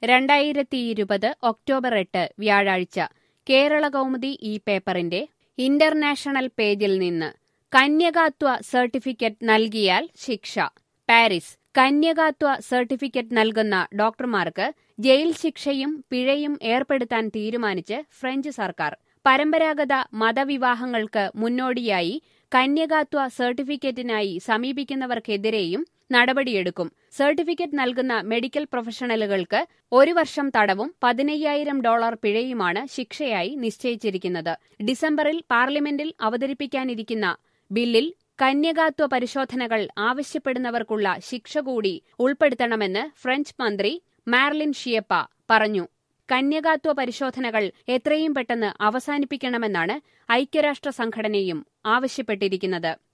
രണ്ടായിരത്തി ഇരുപത് ഒക്ടോബർ എട്ട് വ്യാഴാഴ്ച കേരള കൗമുദി ഈ പേപ്പറിന്റെ ഇന്റർനാഷണൽ പേജിൽ നിന്ന് കന്യകാത്വ സർട്ടിഫിക്കറ്റ് നൽകിയാൽ ശിക്ഷ പാരീസ് കന്യകാത്വ സർട്ടിഫിക്കറ്റ് നൽകുന്ന ഡോക്ടർമാർക്ക് ജയിൽ ശിക്ഷയും പിഴയും ഏർപ്പെടുത്താൻ തീരുമാനിച്ച് ഫ്രഞ്ച് സർക്കാർ പരമ്പരാഗത മതവിവാഹങ്ങൾക്ക് മുന്നോടിയായി കന്യകാത്വ സർട്ടിഫിക്കറ്റിനായി സമീപിക്കുന്നവർക്കെതിരെയും നടപടിയെടുക്കും സർട്ടിഫിക്കറ്റ് നൽകുന്ന മെഡിക്കൽ പ്രൊഫഷണലുകൾക്ക് ഒരു വർഷം തടവും പതിനയ്യായിരം ഡോളർ പിഴയുമാണ് ശിക്ഷയായി നിശ്ചയിച്ചിരിക്കുന്നത് ഡിസംബറിൽ പാർലമെന്റിൽ അവതരിപ്പിക്കാനിരിക്കുന്ന ബില്ലിൽ കന്യകാത്വ പരിശോധനകൾ ആവശ്യപ്പെടുന്നവർക്കുള്ള ശിക്ഷ കൂടി ഉൾപ്പെടുത്തണമെന്ന് ഫ്രഞ്ച് മന്ത്രി മാർലിൻ ഷിയപ്പ പറഞ്ഞു കന്യകാത്വ പരിശോധനകൾ എത്രയും പെട്ടെന്ന് അവസാനിപ്പിക്കണമെന്നാണ് ഐക്യരാഷ്ട്ര സംഘടനയും ആവശ്യപ്പെട്ടിരിക്കുന്നത്